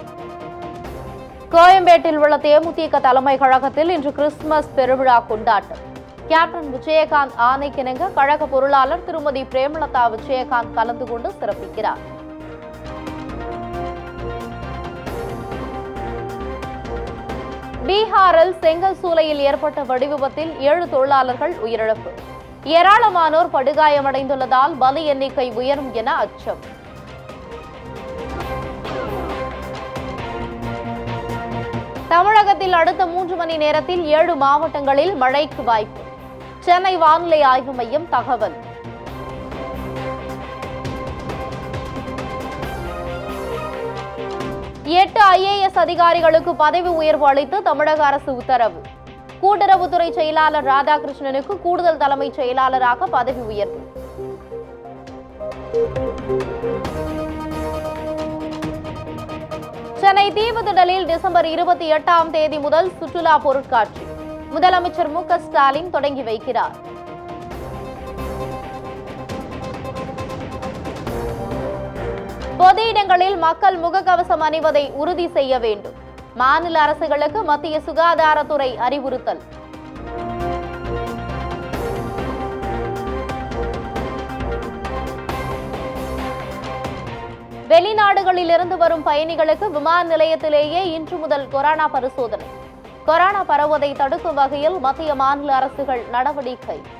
கோயம்பேட்டில் உள்ள தேமுதிக தலைமை கழகத்தில் இன்று கிறிஸ்துமஸ் பெருவிழா கொண்டாட்டம் கேப்டன் விஜயகாந்த் ஆணைக்கிணங்க கழக பொருளாளர் திருமதி பிரேமலதா விஜயகாந்த் கலந்து கொண்டு சிறப்பிக்கிறார் பீகாரில் செங்கல் சூளையில் ஏற்பட்ட வெடிவிபத்தில் ஏழு தொழிலாளர்கள் உயிரிழப்பு ஏராளமானோர் படுகாயமடைந்துள்ளதால் பலி எண்ணிக்கை உயரும் என அச்சம் தமிழகத்தில் அடுத்த மூன்று மணி நேரத்தில் ஏழு மாவட்டங்களில் மழைக்கு வாய்ப்பு சென்னை வானிலை ஆய்வு மையம் தகவல் எட்டு ஐஏஎஸ் அதிகாரிகளுக்கு பதவி உயர்வு அளித்து தமிழக அரசு உத்தரவு கூட்டுறவுத்துறை செயலாளர் ராதாகிருஷ்ணனுக்கு கூடுதல் தலைமைச் செயலாளராக பதவி உயர்வு சென்னை தீவுத்திடலில் டிசம்பர் இருபத்தி எட்டாம் தேதி முதல் சுற்றுலா பொருட்காட்சி முதலமைச்சர் மு க ஸ்டாலின் தொடங்கி வைக்கிறார் பொது இடங்களில் மக்கள் முகக்கவசம் அணிவதை உறுதி செய்ய வேண்டும் மாநில அரசுகளுக்கு மத்திய சுகாதாரத்துறை அறிவுறுத்தல் வெளிநாடுகளில் இருந்து வரும் பயணிகளுக்கு விமான நிலையத்திலேயே இன்று முதல் கொரோனா பரிசோதனை கொரோனா பரவுவதை தடுக்கும் வகையில் மத்திய மாநில அரசுகள் நடவடிக்கை